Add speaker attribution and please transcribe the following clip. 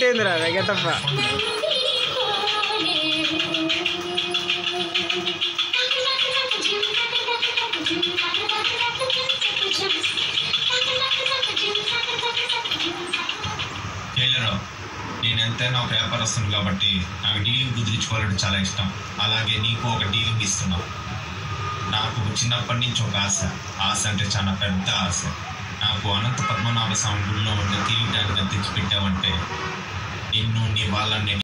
Speaker 1: అయిందిరా గెటప్ప
Speaker 2: టైలర్ నేను ఎంతైనా ఒక వ్యాపారస్తుని కాబట్టి నాకు డీలింగ్ కుదిరించుకోవాలంటే చాలా ఇష్టం అలాగే నీకు ఒక డీలింగ్ ఇస్తున్నా నాకు చిన్నప్పటి నుంచి ఒక ఆశ ఆశ అంటే చాలా పెద్ద ఆశ నాకు అనంత పద్మనాభ స్వామి గుడిలో ఉండే తీయడానికి తెచ్చిపెట్టావంటే నిన్ను నీ వాళ్ళని నేను